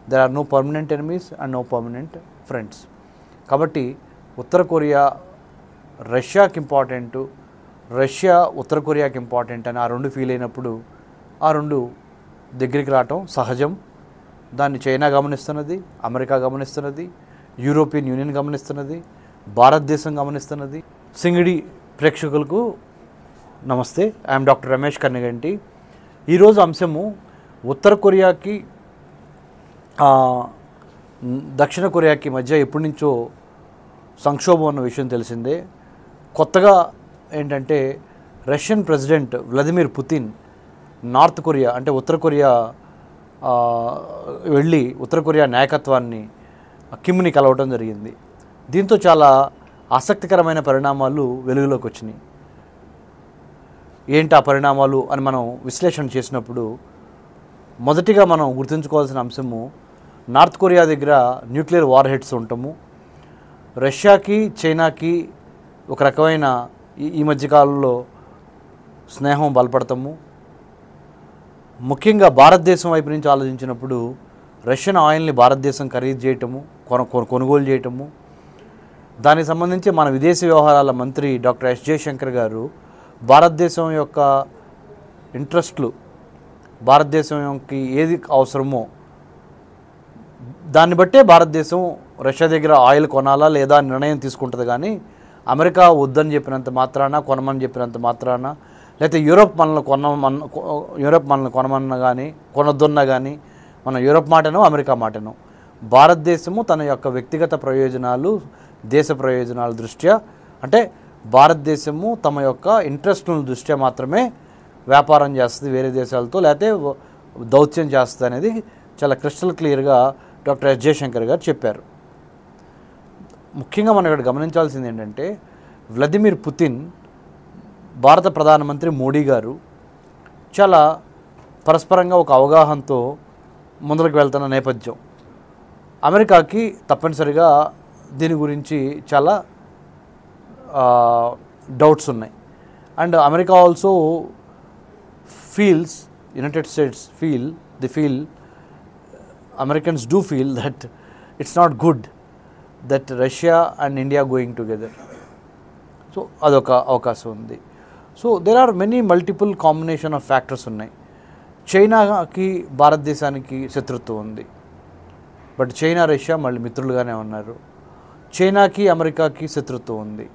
there are no permanent enemies and no permanent friends కాబట్టి ఉత్తర Korea రష్యాకి important Russia ఉత్తర కొరియాకి ఇంపార్టెంట్ అని ఆ రెండు ఫీల్ అయినప్పుడు ఆ రెండు దగ్గరికి రావటం సహజం దాన్ని చైనా గమనిస్తున్నది అమెరికా గమనిస్తున్నది యూరోపియన్ యూనియన్ గమనిస్తున్నది భారతదేశం గమనిస్తున్నది సింగిడి ప్రేక్షకులకు నమస్తే ఐఎమ్ డాక్టర్ రమేష్ కన్నగంటి ఈరోజు అంశము ఉత్తర కొరియాకి ఆ, న్- దక్షిణ కొరియాకి మధ్య ఎప్పటి నుంచో సంక్షోభం అన్న విషయం తెలిసిందే కొత్తగా ఏంటంటే Russian president Vladimir Putin North Korea అంటే ఉత్తర కొరియా ఆ, వెళ్ళి ఉత్తర కొరియా నాయకత్వాన్ని కిమ్ని కలవటం జరిగింది దీంతో చాలా ఆసక్తికరమైన పరిణామాలు వెలుగులోకి వచ్చినాయి ఏంటి ఆ పరిణామాలు అని మనం విశ్లేషణ చేసినప్పుడు మొదటిగా మనం గుర్తుంచుకోవాల్సిన అంశము నార్త్ కొరియా దగ్గర న్యూక్లియర్ వార్ హెడ్స్ ఉండటము రష్యాకి చైనాకి ఒక రకమైన ఈ ఈ మధ్యకాలంలో స్నేహం బలపడటము ముఖ్యంగా భారతదేశం వైపు నుంచి ఆలోచించినప్పుడు రష్యన్ ఆయిల్ని భారతదేశం ఖరీదు చేయటము కొన కొన- కొనుగోలు చేయటము దానికి సంబంధించి మన విదేశీ వ్యవహారాల మంత్రి డాక్టర్ ఎస్ జయశంకర్ గారు భారతదేశం యొక్క ఇంట్రెస్ట్లు భారతదేశంకి ఏది అవసరమో దాన్ని బట్టే భారతదేశం రష్యా దగ్గర ఆయిల్ కొనాలా లేదా అని నిర్ణయం తీసుకుంటుంది కానీ అమెరికా వద్దని చెప్పినంత మాత్రాన కొనమని చెప్పినంత మాత్రాన లేకపోతే యూరోప్ మనల్ని కొనమన్న కొ- యూరోప్ మనల్ని కొనమన్నా కానీ కొనొద్దన్నా కానీ మన యూరోప్ మాటను అమెరికా మాటను భారతదేశము తన యొక్క వ్యక్తిగత ప్రయోజనాలు దేశ ప్రయోజనాల దృష్ట్యా అంటే భారతదేశము తమ యొక్క ఇంట్రెస్ట్ల దృష్ట్యా మాత్రమే వ్యాపారం చేస్తుంది వేరే దేశాలతో లేకపోతే వ- దౌత్యం చేస్తుంది అనేది చాలా క్రిస్టల్ క్లియర్గా డాక్టర్ ఎస్ జయశంకర్ గారు చెప్పారు ముఖ్యంగా మనం ఇక్కడ గమనించాల్సింది ఏంటంటే వ్లాదిమిర్ పుతిన్ భారత ప్రధానమంత్రి మోడీ గారు చాలా పరస్పరంగా ఒక అవగాహనతో ముందుకు వెళ్తున్న నేపథ్యం అమెరికాకి తప్పనిసరిగా దీని గురించి చాలా డౌట్స్ ఉన్నాయి and America also feels United States feel the feel Americans do feel that it's not good that Russia and India going together so అదొక అవకాశం ఉంది so there are many multiple combination of factors ఉన్నాయి చైనాకి భారతదేశానికి శత్రుత్వం ఉంది but China Russia మళ్ళీ మిత్రులుగానే ఉన్నారు చైనాకి అమెరికాకి శత్రుత్వం ఉంది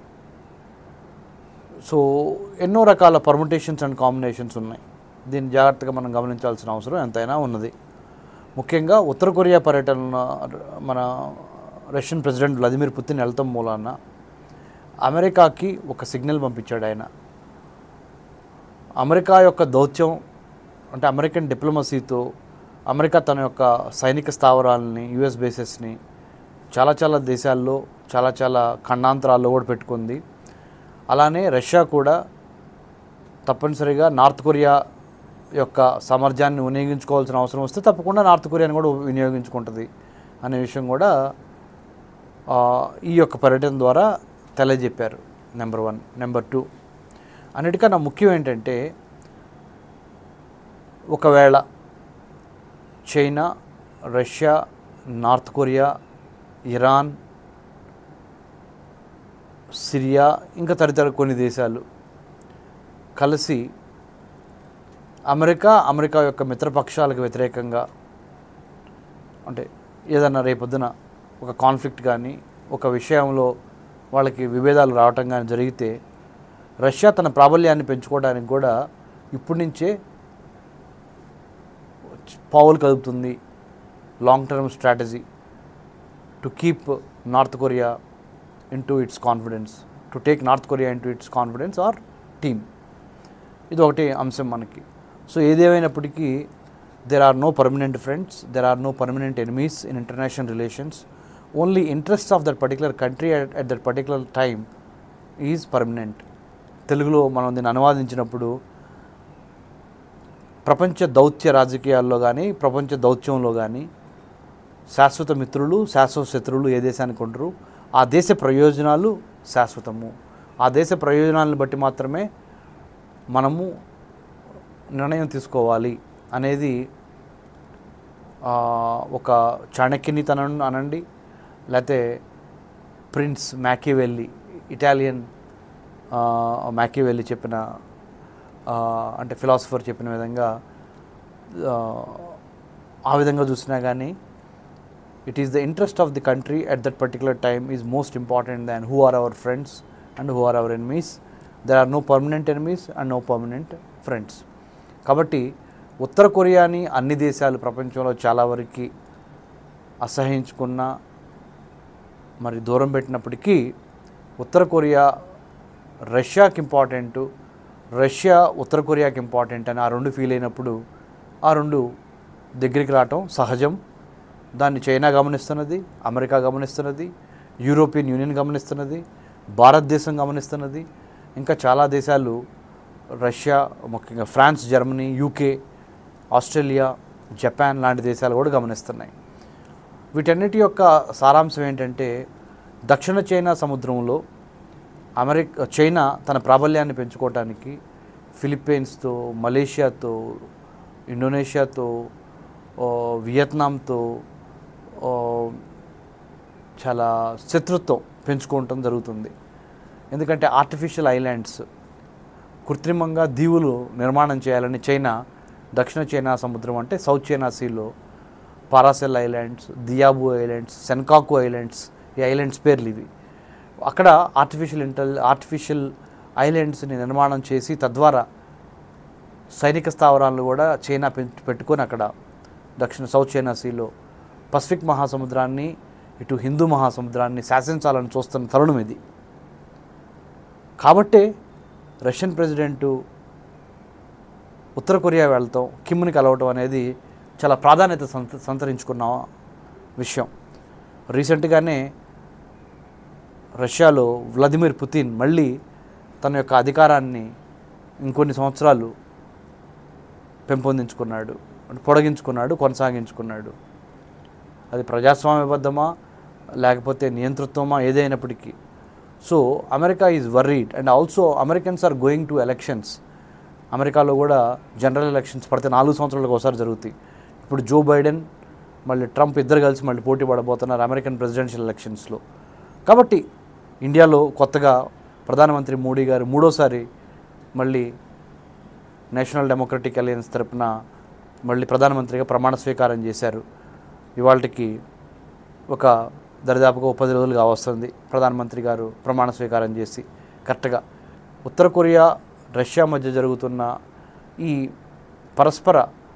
సో ఎన్నో రకాల పర్ముటేషన్స్ అండ్ కాంబినేషన్స్ ఉన్నాయి దీన్ని జాగ్రత్తగా మనం గమనించాల్సిన అవసరం ఎంతైనా ఉన్నది ముఖ్యంగా ఉత్తర కొరియా పర్యటన మన రష్యన్ ప్రెసిడెంట్ వ్లాదిమిర్ పుతిన్ వెళ్తాం మూలాన అమెరికాకి ఒక సిగ్నల్ పంపించాడు ఆయన అమెరికా యొక్క దౌత్యం అంటే అమెరికన్ డిప్లొమసీతో అమెరికా తన యొక్క సైనిక స్థావరాలని యుఎస్ బేసెస్ని చాలా చాలా దేశాల్లో చాలా చాలా ఖండాంతరాల్లో కూడా పెట్టుకుంది అలానే రష్యా కూడా తప్పనిసరిగా నార్త్ కొరియా యొక్క సామర్థ్యాన్ని వినియోగించుకోవాల్సిన అవసరం వస్తే తప్పకుండా నార్త్ కొరియాని కూడా వినియోగించుకుంటుంది అనే విషయం కూడా ఆ, ఈ యొక్క పర్యటన ద్వారా తెలియజెప్పారు నెంబర్ వన్ నెంబర్ టూ అన్నిటికన్నా ముఖ్యం ఏంటంటే ఒకవేళ China Russia North Korea Iran Syria ఇంకా తదితర కొన్ని దేశాలు కలిసి అమెరికా అమెరికా యొక్క మిత్రపక్షాలకు వ్యతిరేకంగా అంటే ఏదన్నా రేపొద్దున ఒక కాన్ఫ్లిక్ట్ కానీ ఒక విషయంలో వాళ్ళకి విభేదాలు రావటం కానీ జరిగితే రష్యా తన ప్రాబల్యాన్ని పెంచుకోవడానికి కూడా ఇప్పటి నుంచే పావులు కదుపుతుంది long term strategy to keep North Korea into its confidence to take North Korea into its confidence or team ఇది ఒకటి అంశం మనకి సో ఏదేమైనప్పటికీ there are no permanent friends there are no permanent enemies in international relations only interest of that particular country at at that particular time is permanent తెలుగులో మనం దీన్ని అనువాదించినప్పుడు ప్రపంచ దౌత్య రాజకీయాల్లో కానీ ప్రపంచ దౌత్యంలో కానీ శాశ్వత మిత్రులు శాశ్వత శత్రువులు ఏ దేశానికి ఉండరు ఆ దేశ ప్రయోజనాలు శాశ్వతము ఆ దేశ ప్రయోజనాలను బట్టి మాత్రమే మనము నిర్ణయం తీసుకోవాలి అనేది ఆ, ఒక చాణక్యనితనం అనండి లేకపోతే ప్రిన్స్ మ్యాకివెల్లి ఇటాలియన్ మ్యాకివెల్లి చెప్పిన ఆ, అంటే ఫిలాసఫర్ చెప్పిన విధంగా ఆ, ఆ విధంగా చూసినా కానీ it is the interest of the country at that particular time is most important than who are our friends and who are our enemies there are no permanent enemies and no permanent friends కాబట్టి ఉత్తర కొరియాని అన్ని దేశాలు ప్రపంచంలో చాలా వరకు అసహించుకున్న మరి దూరం పెట్టినప్పటికీ ఉత్తర కొరియా రష్యాకి ఇంపార్టెంట్ రష్యా ఉత్తర కొరియాకి ఇంపార్టెంట్ అని ఆ రెండు ఫీల్ అయినప్పుడు ఆ రెండు దగ్గరికి రావటం సహజం దాన్ని చైనా గమనిస్తున్నది అమెరికా గమనిస్తున్నది యూరోపియన్ యూనియన్ గమనిస్తున్నది భారతదేశం గమనిస్తున్నది ఇంకా చాలా దేశాలు రష్యా ముఖ్యంగా France Germany UK Australia Japan లాంటి దేశాలు కూడా గమనిస్తున్నాయి వీటన్నిటి యొక్క సారాంశం ఏంటంటే దక్షిణ చైనా సముద్రంలో అమెరికా చైనా తన ప్రాబల్యాన్ని పెంచుకోవటానికి ఫిలిప్పీన్స్తో మలేషియాతో ఇండోనేషియాతో ఓ, వియత్నాంతో ఓ, చాలా శత్రుత్వం పెంచుకోవటం జరుగుతుంది ఎందుకంటే ఆర్టిఫిషియల్ ఐలాండ్స్ కృత్రిమంగా దీవులు నిర్మాణం చేయాలని చైనా దక్షిణ చైనా సముద్రం అంటే సౌత్ చైనా సీలో Paracel Islands Diaoyu Islands Senkaku Islands ఈ ఐలాండ్స్ పేర్లు ఇవి అక్కడ ఆర్టిఫిషియల్ ఇంటెల్ ఆర్టిఫిషియల్ ఐలాండ్స్ని నిర్మాణం చేసి తద్వారా సైనిక స్థావరాలను కూడా చైనా పెంచు పెట్టుకొని అక్కడ దక్షిణ సౌత్ చైనా సీలో పసిఫిక్ మహాసముద్రాన్ని ఇటు హిందూ మహాసముద్రాన్ని శాసించాలని చూస్తున్న తరుణం ఇది కాబట్టే రష్యన్ ప్రెసిడెంటు ఉత్తర కొరియా వెళ్తాం కిమ్ని కలవటం అనేది చాలా ప్రాధాన్యత సంత సంతరించుకున్న విషయం రీసెంట్గానే రష్యాలో వ్లాదిమిర్ పుతిన్ మళ్ళీ తన యొక్క అధికారాన్ని ఇంకొన్ని సంవత్సరాలు పెంపొందించుకున్నాడు అంటే పొడిగించుకున్నాడు కొనసాగించుకున్నాడు అది ప్రజాస్వామ్యబద్ధమా లేకపోతే నియంతృత్వమా ఏదైనప్పటికీ so America is worried and also Americans are going to elections అమెరికాలో కూడా జనరల్ ఎలక్షన్స్ పడితే నాలుగు సంవత్సరాలకు ఒకసారి జరుగుతాయి ఇప్పుడు జో బైడెన్ మళ్ళీ ట్రంప్ ఇద్దరు కలిసి మళ్ళీ పోటీ పడబోతున్నారు అమెరికన్ ప్రెసిడెన్షియల్ ఎలక్షన్స్లో కాబట్టి ఇండియాలో కొత్తగా ప్రధానమంత్రి మోడీ గారు మూడోసారి మళ్ళీ నేషనల్ డెమోక్రటిక్ అలయన్స్ తరపున మళ్ళీ ప్రధానమంత్రిగా ప్రమాణ స్వీకారం చేశారు ఇవాళకి ఒక దరిదాపుగా ఒక పది రోజులుగా వస్తుంది ప్రధానమంత్రి గారు ప్రమాణ స్వీకారం చేసి కరెక్ట్గా ఉత్తర కొరియా రష్యా మధ్య జరుగుతున్న ఈ పరస్పర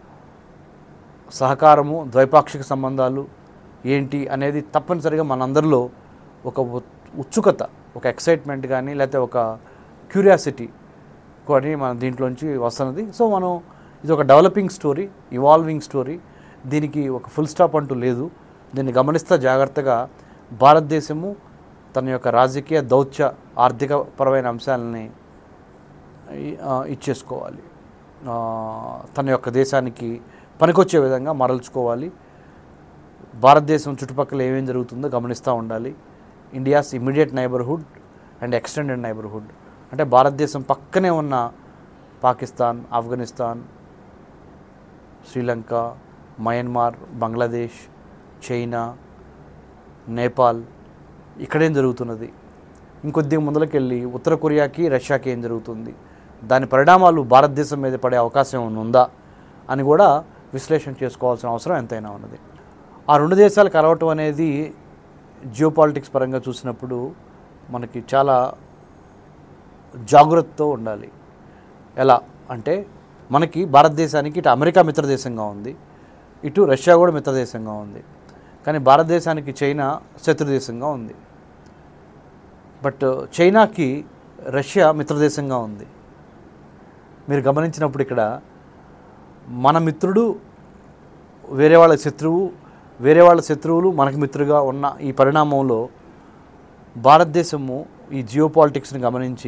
సహకారము ద్వైపాక్షిక సంబంధాలు ఏంటి అనేది తప్పనిసరిగా మనందరిలో ఒక ఉత్- ఉత్సుకత ఒక ఎక్సైట్మెంట్ కానీ లేకపోతే ఒక క్యూరియాసిటీ కానీ మన దీంట్లోంచి వస్తున్నది సో మనం ఇది ఒక డెవలపింగ్ స్టోరీ ఇవాల్వింగ్ స్టోరీ దీనికి ఒక ఫుల్ స్టాప్ అంటూ లేదు దీన్ని గమనిస్తా జాగ్రత్తగా భారతదేశము తన యొక్క రాజకీయ దౌత్య ఆర్థిక పరమైన అంశాలని ఈ- ఆ, ఇచ్చేసుకోవాలి ఆ, తన యొక్క దేశానికి పనికొచ్చే విధంగా మరల్చుకోవాలి భారతదేశం చుట్టుపక్కల ఏమేం జరుగుతుందో గమనిస్తూ ఉండాలి India's immediate neighbourhood and extended neighbourhood అంటే భారతదేశం పక్కనే ఉన్న పాకిస్తాన్ ఆఫ్ఘనిస్తాన్ శ్రీలంక మయన్మార్ బంగ్లాదేశ్ చైనా నేపాల్ ఇక్కడేం జరుగుతున్నది ఇంకొద్దిగా ముందలకెళ్ళి ఉత్తర కొరియాకి రష్యాకి ఏం జరుగుతుంది దాని పరిణామాలు భారతదేశం మీద పడే అవకాశం ఏమైనా ఉందా అని కూడా విశ్లేషణ చేసుకోవాల్సిన అవసరం ఎంతైనా ఉన్నది ఆ రెండు దేశాలు కలవటం అనేది జియోపాలిటిక్స్ పరంగా చూసినప్పుడు మనకి చాలా జాగ్రత్తతో ఉండాలి ఎలా అంటే మనకి భారతదేశానికి ఇటు అమెరికా మిత్రదేశంగా ఉంది ఇటు రష్యా కూడా మిత్రదేశంగా ఉంది కానీ భారతదేశానికి చైనా శత్రుదేశంగా ఉంది బట్ చైనాకి రష్యా మిత్రదేశంగా ఉంది మీరు గమనించినప్పుడు ఇక్కడ మన మిత్రుడు వేరే వాళ్ళ శత్రువు వేరే వాళ్ళ శత్రువులు మనకు మిత్రుగా ఉన్న ఈ పరిణామంలో భారతదేశము ఈ జియో పాలిటిక్స్ని గమనించి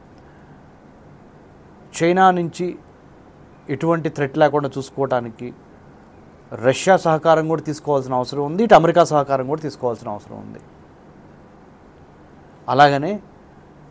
చైనా నుంచి ఎటువంటి థ్రెట్ లేకుండా చూసుకోవటానికి రష్యా సహకారం కూడా తీసుకోవాల్సిన అవసరం ఉంది ఇటు అమెరికా సహకారం కూడా తీసుకోవాల్సిన అవసరం ఉంది అలాగనే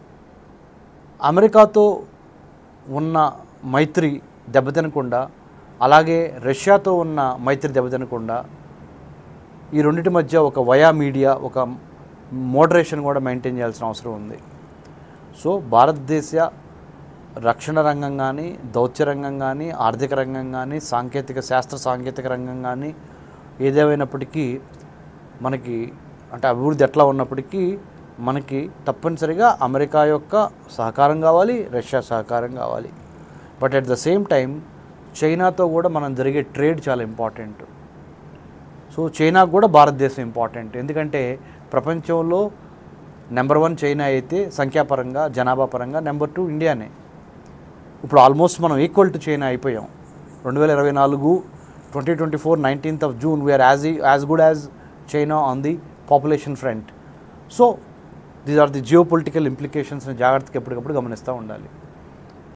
అమెరికాతో ఉన్న మైత్రి దెబ్బతినకుండా అలాగే రష్యాతో ఉన్న మైత్రి దెబ్బతినకుండా ఈ రెండింటి మధ్య ఒక వయా మీడియా ఒక మోడరేషన్ కూడా మెయింటైన్ చేయాల్సిన అవసరం ఉంది సో భారతదేశ రక్షణ రంగం కానీ దౌత్య రంగం కానీ ఆర్థిక రంగం కానీ సాంకేతిక శాస్త్ర సాంకేతిక రంగం కానీ ఏదేమైనప్పటికీ మనకి అంటే అభివృద్ధి ఎట్లా ఉన్నప్పటికీ మనకి తప్పనిసరిగా అమెరికా యొక్క సహకారం కావాలి రష్యా సహకారం కావాలి but at the same time చైనాతో కూడా మనం జరిగే ట్రేడ్ చాలా ఇంపార్టెంట్ సో చైనాకు కూడా భారతదేశం ఇంపార్టెంట్ ఎందుకంటే ప్రపంచంలో నెంబర్ వన్ చైనా అయితే సంఖ్యాపరంగా జనాభా పరంగా నెంబర్ టూ ఇండియానే ఇప్పుడు ఆల్మోస్ట్ మనం ఈక్వల్ టు చైనా అయిపోయాం రెండు వేల ఇరవై నాలుగు twenty twenty four nineteenth of June we are as as good as China on the population front so these are the geopolitical ఇంప్లికేషన్స్ని జాగ్రత్తగా ఎప్పటికప్పుడు గమనిస్తూ ఉండాలి